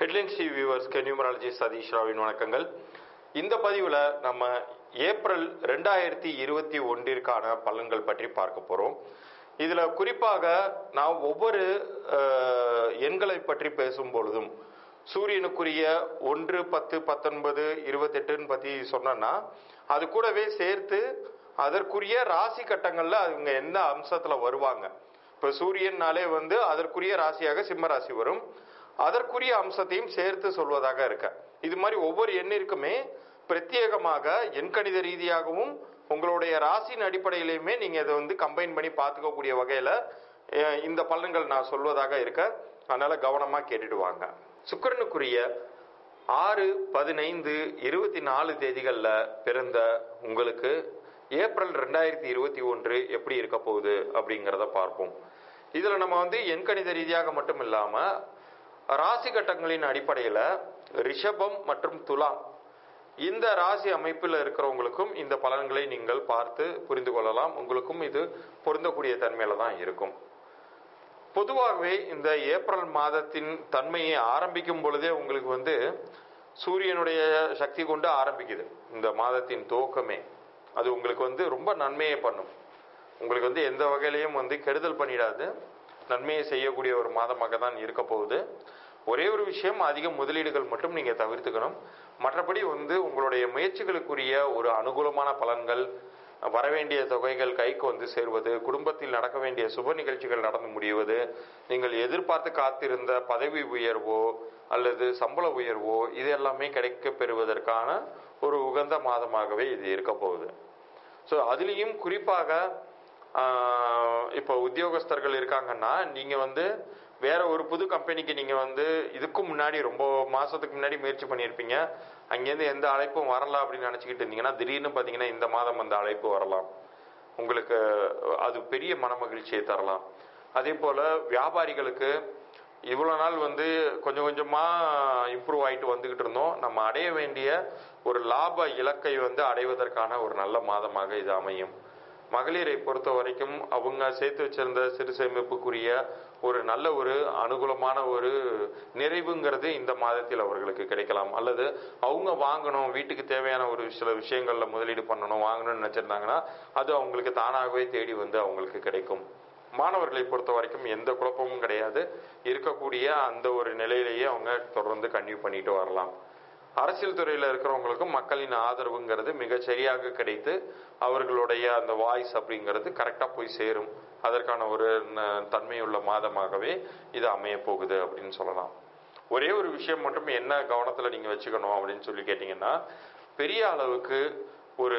headlines TV வியூவர்ஸ்க்கு numerology Sathish ராவின் வணக்கங்கள் இந்த பதிவில் நம்ம ஏப்ரல் ரெண்டாயிரத்தி இருபத்தி ஒன்றிற்கான பலன்கள் பற்றி பார்க்க போகிறோம் இதில் குறிப்பாக நான் ஒவ்வொரு அஹ், எண்களை பற்றி பேசும் பொழுதும் சூரியனுக்குரிய ஒன்று பத்து பத்தொன்பது இருபத்தெட்டுன்னு பற்றி சொன்னேன்னா அது கூடவே சேர்த்து அதற்குரிய ராசி கட்டங்களில் அவங்க எந்த அம்சத்தில் வருவாங்க இப்போ சூரியன்னாலே வந்து அதற்குரிய ராசியாக சிம்ம ராசி வரும் அதற்குரிய அம்சத்தையும் சேர்த்து சொல்வதாக இருக்க இது மாதிரி ஒவ்வொரு எண்ணிற்குமே பிரத்யேகமாக எண்கணித ரீதியாகவும் உங்களுடைய ராசியின் அடிப்படையிலையுமே நீங்க இதை வந்து கம்பைன் பண்ணி பார்த்துக்கக்கூடிய வகையில அஹ், இந்த பலன்கள் நான் சொல்வதாக இருக்க அதனால கவனமா கேட்டுட்டு வாங்க சுக்கிரனுக்குரிய ஆறு பதினைந்து இருபத்தி நாலு தேதிகளில் பிறந்த உங்களுக்கு ஏப்ரல் ரெண்டாயிரத்தி இருபத்தி ஒன்று எப்படி இருக்க போகுது அப்படிங்கிறத பார்ப்போம் இதில் நம்ம வந்து எண்கணித ரீதியாக மட்டும் இல்லாமல் ராசி கட்டங்களின் அடிப்படையில் ரிஷபம் மற்றும் துலாம் இந்த ராசி அமைப்பில் இருக்கிறவங்களுக்கும் இந்த பலன்களை நீங்கள் பார்த்து புரிந்து கொள்ளலாம் உங்களுக்கும் இது பொருந்தக்கூடிய தன்மையில தான் இருக்கும் பொதுவாகவே இந்த ஏப்ரல் மாதத்தின் தன்மையை ஆரம்பிக்கும் பொழுதே உங்களுக்கு வந்து சூரியனுடைய சக்தி கொண்டு ஆரம்பிக்குது இந்த மாதத்தின் துவக்கமே அது உங்களுக்கு வந்து ரொம்ப நன்மையை பண்ணும் உங்களுக்கு வந்து எந்த வகையிலையும் வந்து கெடுதல் பண்ணிடாது நன்மையை செய்யக்கூடிய ஒரு மாதமாக தான் இருக்க போகுது ஒரே ஒரு விஷயம் அதிக முதலீடுகள் மட்டும் நீங்கள் தவிர்த்துக்கணும் மற்றபடி வந்து உங்களுடைய முயற்சிகளுக்குரிய ஒரு அனுகூலமான பலன்கள் வரவேண்டிய தொகைகள் கைக்கு வந்து சேர்வது குடும்பத்தில் நடக்க வேண்டிய சுப நிகழ்ச்சிகள் நடந்து முடிவது நீங்கள் எதிர்பார்த்து காத்திருந்த பதவி உயர்வோ அல்லது சம்பள உயர்வோ இது எல்லாமே கிடைக்க பெறுவதற்கான ஒரு உகந்த மாதமாகவே இது இருக்க போகுது ஸோ அதுலேயும் குறிப்பாக ஆஹ், இப்போ உத்தியோகஸ்தர்கள் இருக்காங்கன்னா நீங்கள் வந்து வேற ஒரு புது கம்பெனிக்கு நீங்கள் வந்து இதுக்கு முன்னாடி ரொம்ப மாதத்துக்கு முன்னாடி முயற்சி பண்ணியிருப்பீங்க அங்கேருந்து எந்த அழைப்பும் வரல அப்படின்னு நினச்சிக்கிட்டு இருந்தீங்கன்னா திடீர்னு பார்த்தீங்கன்னா இந்த மாதம் அந்த அழைப்பு வரலாம் உங்களுக்கு அது பெரிய மனமகிழ்ச்சியை தரலாம் அதே போல் வியாபாரிகளுக்கு இவ்வளோ நாள் வந்து கொஞ்சம் கொஞ்சமாக இம்ப்ரூவ் ஆகிட்டு வந்துக்கிட்டு இருந்தோம் நம்ம அடைய வேண்டிய ஒரு லாப இலக்கை வந்து அடைவதற்கான ஒரு நல்ல மாதமாக இது அமையும் மகளிரை பொறுத்த வரைக்கும் அவங்க சேர்த்து வச்சிருந்த சிறு சேமிப்புக்குரிய ஒரு நல்ல ஒரு அனுகூலமான ஒரு நிறைவுங்கிறது இந்த மாதத்தில் அவர்களுக்கு கிடைக்கலாம் அல்லது அவங்க வாங்கணும் வீட்டுக்கு தேவையான ஒரு சில விஷயங்கள்ல முதலீடு பண்ணணும் வாங்கணும்னு நினைச்சிருந்தாங்கன்னா அது அவங்களுக்கு தானாகவே தேடி வந்து அவங்களுக்கு கிடைக்கும் மாணவர்களை பொறுத்த வரைக்கும் எந்த குழப்பமும் கிடையாது இருக்கக்கூடிய அந்த ஒரு நிலையிலேயே அவங்க தொடர்ந்து கன்டினியூ பண்ணிட்டு வரலாம் அரசியல் துறையில் இருக்கிறவங்களுக்கும் மக்களின் ஆதரவுங்கிறது மிக சரியாக கிடைத்து அவர்களுடைய அந்த வாய்ஸ் அப்படிங்கிறது கரெக்டாக போய் சேரும் அதற்கான ஒரு ந- தன்மையுள்ள மாதமாகவே இது அமைய போகுது அப்படின்னு சொல்லலாம் ஒரே ஒரு விஷயம் மட்டும் என்ன கவனத்தில் நீங்கள் வச்சுக்கணும் அப்படின்னு சொல்லி கேட்டிங்கன்னா பெரிய அளவுக்கு ஒரு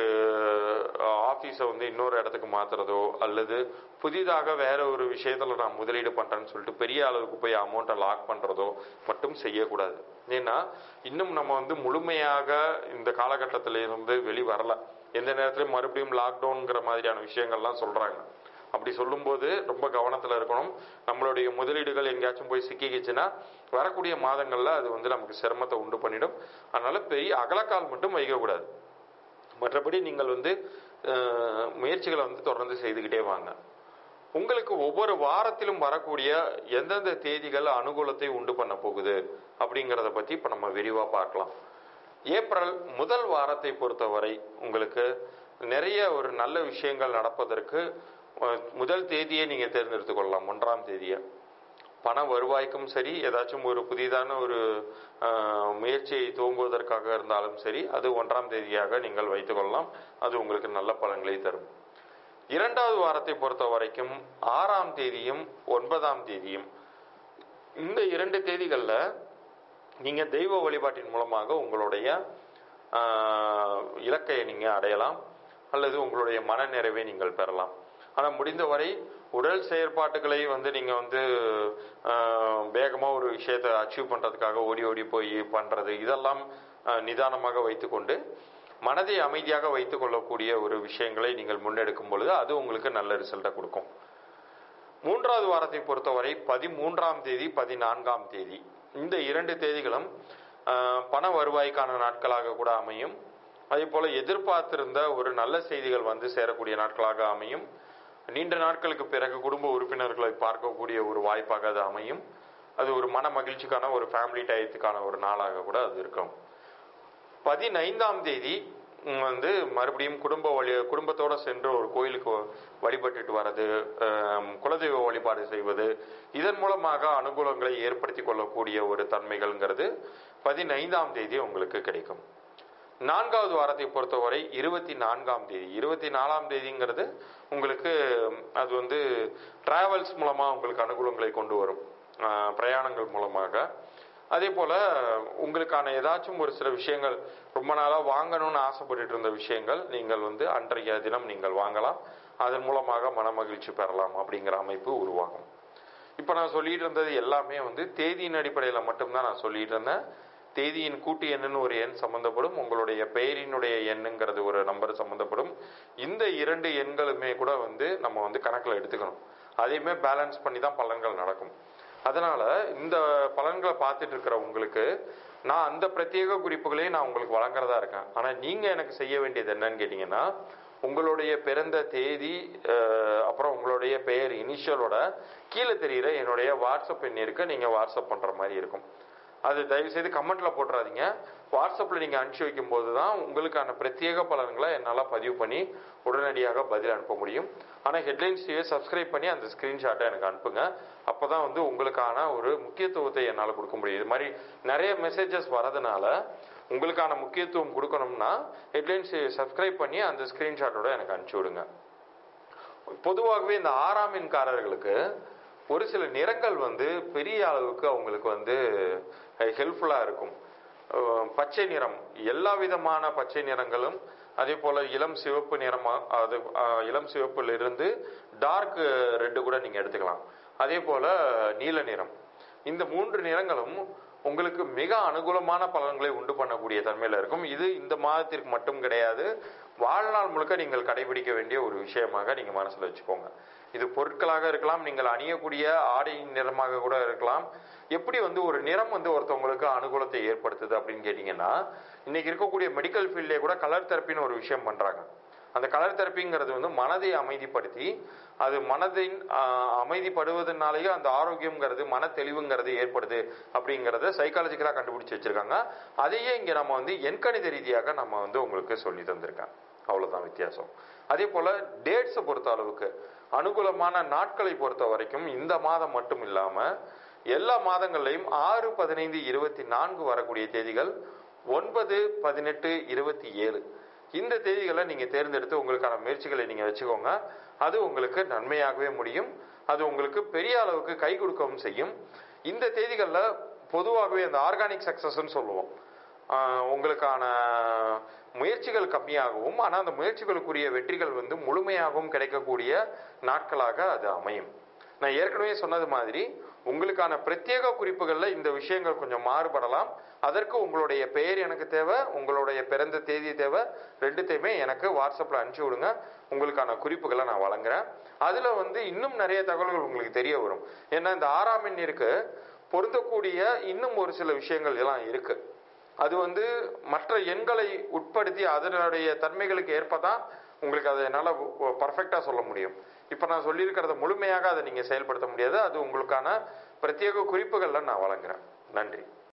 ஆஃபீஸை வந்து இன்னொரு இடத்துக்கு மாத்துறதோ அல்லது புதிதாக வேற ஒரு விஷயத்துல நான் முதலீடு பண்றேன்னு சொல்லிட்டு பெரிய அளவுக்கு போய் அமௌண்ட்டை லாக் பண்றதோ மட்டும் செய்யக்கூடாது ஏன்னா இன்னும் நம்ம வந்து முழுமையாக இந்த காலகட்டத்தில இருந்து வெளி வரல எந்த நேரத்திலையும் மறுபடியும் லாக்டவுன்ங்கிற மாதிரியான விஷயங்கள்லாம் சொல்றாங்க அப்படி சொல்லும்போது ரொம்ப கவனத்தில் இருக்கணும் நம்மளுடைய முதலீடுகள் எங்கேயாச்சும் போய் சிக்கிக்கிச்சுன்னா வரக்கூடிய மாதங்களில் அது வந்து நமக்கு சிரமத்தை உண்டு பண்ணிடும் அதனால பெரிய அகலக்கால் மட்டும் வைக்கக்கூடாது மற்றபடி நீங்கள் வந்து அஹ், முயற்சிகளை வந்து தொடர்ந்து செய்துக்கிட்டே வாங்க உங்களுக்கு ஒவ்வொரு வாரத்திலும் வரக்கூடிய எந்தெந்த தேதிகள் அனுகூலத்தை உண்டு பண்ண போகுது அப்படிங்கிறத பற்றி இப்போ நம்ம விரிவாக பார்க்கலாம் ஏப்ரல் முதல் வாரத்தை பொறுத்தவரை உங்களுக்கு நிறைய ஒரு நல்ல விஷயங்கள் நடப்பதற்கு அஹ், முதல் தேதியை நீங்கள் தேர்ந்தெடுத்துக் கொள்ளலாம் ஒன்றாம் தேதியை பண வருவாய்க்கும் சரி ஏதாச்சும் ஒரு புதிதான ஒரு அஹ், முயற்சியை துவங்குவதற்காக இருந்தாலும் சரி அது ஒன்றாம் தேதியாக நீங்கள் வைத்துக்கொள்ளலாம் அது உங்களுக்கு நல்ல பலன்களை தரும் இரண்டாவது வாரத்தை பொறுத்த வரைக்கும் ஆறாம் தேதியும் ஒன்பதாம் தேதியும் இந்த இரண்டு தேதிகளில் நீங்கள் தெய்வ வழிபாட்டின் மூலமாக உங்களுடைய ஆஹ், இலக்கை நீங்கள் அடையலாம் அல்லது உங்களுடைய மன நிறைவை நீங்கள் பெறலாம் ஆனால் முடிந்தவரை உடல் செயற்பாட்டுகளை வந்து நீங்கள் வந்து வேகமாக ஒரு விஷயத்தை அச்சீவ் பண்ணுறதுக்காக ஓடி ஓடி போய் பண்ணுறது இதெல்லாம் ஆஹ், நிதானமாக வைத்துக்கொண்டு மனதை அமைதியாக வைத்துக் கொள்ளக்கூடிய ஒரு விஷயங்களை நீங்கள் முன்னெடுக்கும் பொழுது அது உங்களுக்கு நல்ல ரிசல்ட்டை கொடுக்கும் மூன்றாவது வாரத்தை பொறுத்தவரை பதிமூன்றாம் தேதி பதினான்காம் தேதி இந்த இரண்டு தேதிகளும் ஆஹ், பண வருவாய்க்கான நாட்களாக கூட அமையும் அதே போல எதிர்பார்த்திருந்த ஒரு நல்ல செய்திகள் வந்து சேரக்கூடிய நாட்களாக அமையும் நீண்ட நாட்களுக்கு பிறகு குடும்ப உறுப்பினர்களை பார்க்கக்கூடிய ஒரு வாய்ப்பாக அது அமையும் அது ஒரு மன மகிழ்ச்சிக்கான ஒரு ஃபேமிலி டயத்துக்கான ஒரு நாளாக கூட அது இருக்கும் பதினைந்தாம் தேதி ம், வந்து மறுபடியும் குடும்ப வழி குடும்பத்தோட சென்று ஒரு கோயிலுக்கு வழிபட்டுட்டு வர்றது ஆம், குலதெய்வ வழிபாடு செய்வது இதன் மூலமாக அனுகூலங்களை ஏற்படுத்தி கொள்ளக்கூடிய ஒரு தன்மைகள்ங்கிறது பதினைந்தாம் தேதி உங்களுக்கு கிடைக்கும் நான்காவது வாரத்தை பொறுத்தவரை இருபத்தி நான்காம் தேதி இருபத்தி நாலாம் தேதிங்கிறது உங்களுக்கு ம், அது வந்து டிராவல்ஸ் மூலமா உங்களுக்கு அனுகூலங்களை கொண்டு வரும் ஆஹ், பிரயாணங்கள் மூலமாக அதே போல உங்களுக்கான ஏதாச்சும் ஒரு சில விஷயங்கள் ரொம்ப நாளா வாங்கணும்னு ஆசைப்பட்டுட்டு இருந்த விஷயங்கள் நீங்கள் வந்து அன்றைய தினம் நீங்கள் வாங்கலாம் அதன் மூலமாக மன மகிழ்ச்சி பெறலாம் அப்படிங்கிற அமைப்பு உருவாகும் இப்போ நான் சொல்லிட்டு இருந்தது எல்லாமே வந்து தேதியின் அடிப்படையில் மட்டும்தான் நான் சொல்லிட்டு இருந்தேன் தேதியின் கூட்டு எண்ணுன்னு ஒரு எண் சம்பந்தப்படும் உங்களுடைய பெயரினுடைய எண்ணுங்கிறது ஒரு நம்பர் சம்பந்தப்படும் இந்த இரண்டு எண்களுமே கூட வந்து நம்ம வந்து கணக்கில் எடுத்துக்கணும் அதையுமே பேலன்ஸ் பண்ணி தான் பலன்கள் நடக்கும் அதனால இந்த பலன்களை பார்த்துட்டு இருக்கிற உங்களுக்கு நான் அந்த பிரத்யேக குறிப்புகளையும் நான் உங்களுக்கு வழங்குறதா இருக்கேன் ஆனா நீங்க எனக்கு செய்ய வேண்டியது என்னன்னு கேட்டீங்கன்னா உங்களுடைய பிறந்த தேதி அஹ், அப்புறம் உங்களுடைய பெயர் இனிஷியலோட கீழே தெரியிற என்னுடைய வாட்ஸ்அப் எண்ணிற்கு நீங்க வாட்ஸ்அப் பண்ற மாதிரி இருக்கும் அது தயவு செய்து கமெண்ட்ல போட்டுறாதீங்க வாட்ஸ்அப்ல நீங்க அனுப்பிச்சு வைக்கும் போது தான் உங்களுக்கான பிரத்யேக பலன்களை என்னால பதிவு பண்ணி உடனடியாக பதில் அனுப்ப முடியும் ஆனா ஹெட்லைன்ஸ் டிவியை சப்ஸ்கிரைப் பண்ணி அந்த ஸ்கிரீன்ஷாட்டை எனக்கு அனுப்புங்க அப்பதான் வந்து உங்களுக்கான ஒரு முக்கியத்துவத்தை என்னால் கொடுக்க முடியும் இது மாதிரி நிறைய மெசேஜஸ் வரதுனால உங்களுக்கான முக்கியத்துவம் கொடுக்கணும்னா ஹெட்லைன்ஸ் சப்ஸ்கிரைப் பண்ணி அந்த ஸ்கிரீன்ஷாட்டோட எனக்கு அனுப்பிச்சு விடுங்க பொதுவாகவே இந்த ஆறாம் எண்காரர்களுக்கு ஒரு சில நிறங்கள் வந்து பெரிய அளவுக்கு அவங்களுக்கு வந்து ஹெல்ப்ஃபுல்லாக இருக்கும் அஹ் பச்சை நிறம் எல்லா விதமான பச்சை நிறங்களும் அதே போல இளம் சிவப்பு நிறமா அது அஹ், இளம் சிவப்புல இருந்து டார்க் ரெட்டு கூட நீங்க எடுத்துக்கலாம் அதே போல நீல நிறம் இந்த மூன்று நிறங்களும் உங்களுக்கு மிக அனுகூலமான பலன்களை உண்டு பண்ணக்கூடிய தன்மையில இருக்கும் இது இந்த மாதத்திற்கு மட்டும் கிடையாது வாழ்நாள் முழுக்க நீங்கள் கடைபிடிக்க வேண்டிய ஒரு விஷயமாக நீங்க மனசுல வச்சுக்கோங்க இது பொருட்களாக இருக்கலாம் நீங்கள் அணியக்கூடிய ஆடையின் நிறமாக கூட இருக்கலாம் எப்படி வந்து ஒரு நிறம் வந்து ஒருத்தவங்களுக்கு அனுகூலத்தை ஏற்படுத்துது அப்படின்னு கேட்டீங்கன்னா இன்னைக்கு இருக்கக்கூடிய மெடிக்கல் ஃபீல்ட்லேயே கூட கலர் தெரப்பின்னு ஒரு விஷயம் பண்றாங்க அந்த கலர் தெரப்பிங்கிறது வந்து மனதை அமைதிப்படுத்தி அது மனதின் ஆஹ், அமைதிப்படுவதனாலேயே அந்த ஆரோக்கியம்ங்கிறது மன தெளிவுங்கிறது ஏற்படுது அப்படிங்கிறத சைக்காலஜிக்கலாக கண்டுபிடிச்சு வச்சிருக்காங்க அதையே இங்க நம்ம வந்து எண்கணித ரீதியாக நம்ம வந்து உங்களுக்கு சொல்லி தந்திருக்கேன் அவ்வளவுதான் வித்தியாசம் அதே போல டேட்ஸை பொறுத்த அளவுக்கு அனுகூலமான நாட்களை பொறுத்த வரைக்கும் இந்த மாதம் மட்டும் இல்லாம எல்லா மாதங்கள்லையும் ஆறு பதினைந்து இருபத்தி நான்கு வரக்கூடிய தேதிகள் ஒன்பது பதினெட்டு இருபத்தி ஏழு இந்த தேதிகளை நீங்க தேர்ந்தெடுத்து உங்களுக்கான முயற்சிகளை நீங்க வச்சுக்கோங்க அது உங்களுக்கு நன்மையாகவே முடியும் அது உங்களுக்கு பெரிய அளவுக்கு கை கொடுக்கவும் செய்யும் இந்த தேதிகள்ல பொதுவாகவே அந்த ஆர்கானிக் சக்சஸ்ன்னு சொல்லுவோம் ஆஹ் உங்களுக்கான முயற்சிகள் கம்மியாகவும் ஆனால் அந்த முயற்சிகளுக்குரிய வெற்றிகள் வந்து முழுமையாகவும் கிடைக்கக்கூடிய நாட்களாக அது அமையும் நான் ஏற்கனவே சொன்னது மாதிரி உங்களுக்கான பிரத்யேக குறிப்புகள்ல இந்த விஷயங்கள் கொஞ்சம் மாறுபடலாம் அதற்கு உங்களுடைய பெயர் எனக்கு தேவை உங்களுடைய பிறந்த தேதி தேவை ரெண்டுத்தையுமே எனக்கு வாட்ஸ்அப்ல அனுப்பிச்சு விடுங்க உங்களுக்கான குறிப்புகளை நான் வழங்குறேன் அதுல வந்து இன்னும் நிறைய தகவல்கள் உங்களுக்கு தெரிய வரும் ஏன்னா இந்த ஆறாம் எண்ணிற்கு பொருந்தக்கூடிய இன்னும் ஒரு சில விஷயங்கள் எல்லாம் இருக்கு அது வந்து மற்ற எண்களை உட்படுத்தி அதனுடைய தன்மைகளுக்கு ஏற்பதான் உங்களுக்கு அதை என்னால் பர்ஃபெக்டாக சொல்ல முடியும் இப்போ நான் சொல்லியிருக்கிறத முழுமையாக அதை நீங்கள் செயல்படுத்த முடியாது அது உங்களுக்கான பிரத்யேக குறிப்புகளில் நான் வழங்குறேன் நன்றி